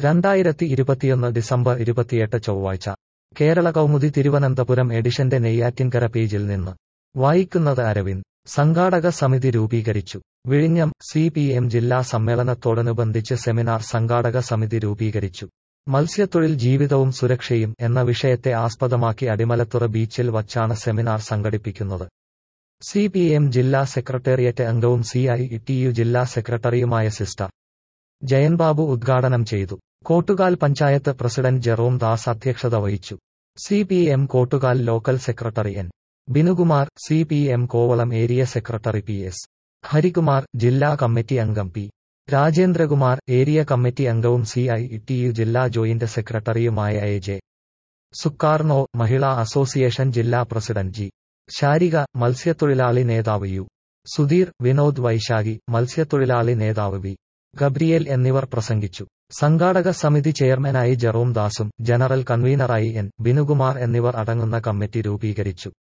രണ്ടായിരത്തി ഇരുപത്തിയൊന്ന് ഡിസംബർ ഇരുപത്തിയെട്ട് ചൊവ്വാഴ്ച കേരള കൗമുദി തിരുവനന്തപുരം എഡിഷന്റെ നെയ്യാറ്റിൻകര പേജിൽ നിന്ന് വായിക്കുന്നത് അരവിന്ദ് സംഘാടക സമിതി രൂപീകരിച്ചു വിഴിഞ്ഞം സി പി എം ജില്ലാ സമ്മേളനത്തോടനുബന്ധിച്ച് സെമിനാർ സംഘാടക സമിതി രൂപീകരിച്ചു മത്സ്യത്തൊഴിൽ ജീവിതവും സുരക്ഷയും എന്ന വിഷയത്തെ ആസ്പദമാക്കി അടിമലത്തുറ ബീച്ചിൽ വച്ചാണ് സെമിനാർ സംഘടിപ്പിക്കുന്നത് സി പി എം ജില്ലാ സെക്രട്ടേറിയറ്റ് അംഗവും സി ഐ ടി യു ജില്ലാ സെക്രട്ടറിയുമായ സിസ്റ്റർ ജയൻബാബു ഉദ്ഘാടനം ചെയ്തു കോട്ടുകാൽ പഞ്ചായത്ത് പ്രസിഡന്റ് ജെറോം ദാസ് അധ്യക്ഷത വഹിച്ചു C P M Kottukal local secretary N Binukumar C P M Kovalam area secretary P S Harikumar ജില്ലാ കമ്മിറ്റി അംഗം പി രാജേന്ദ്രകുമാർ ഏരിയ കമ്മിറ്റി അംഗവും സി ഐ ടി യു ജില്ലാ ജോയിന്റ് സെക്രട്ടറിയുമായ A J Sukarno Mahila association ജില്ലാ പ്രസിഡന്റ് ജി ശാരിക മത്സ്യത്തൊഴിലാളി നേതാവ് യു സുധീർ വിനോദ് വൈശാഖി മത്സ്യത്തൊഴിലാളി നേതാവ് വി ഗബ്രിയേൽ എന്നിവർ പ്രസംഗിച്ചു സംഘാടക സമിതി ചെയർമാനായി ജെറോം ദാസും ജനറൽ കൺവീനറായി എൻ ബിനുകുമാർ എന്നിവർ അടങ്ങുന്ന കമ്മിറ്റി രൂപീകരിച്ചു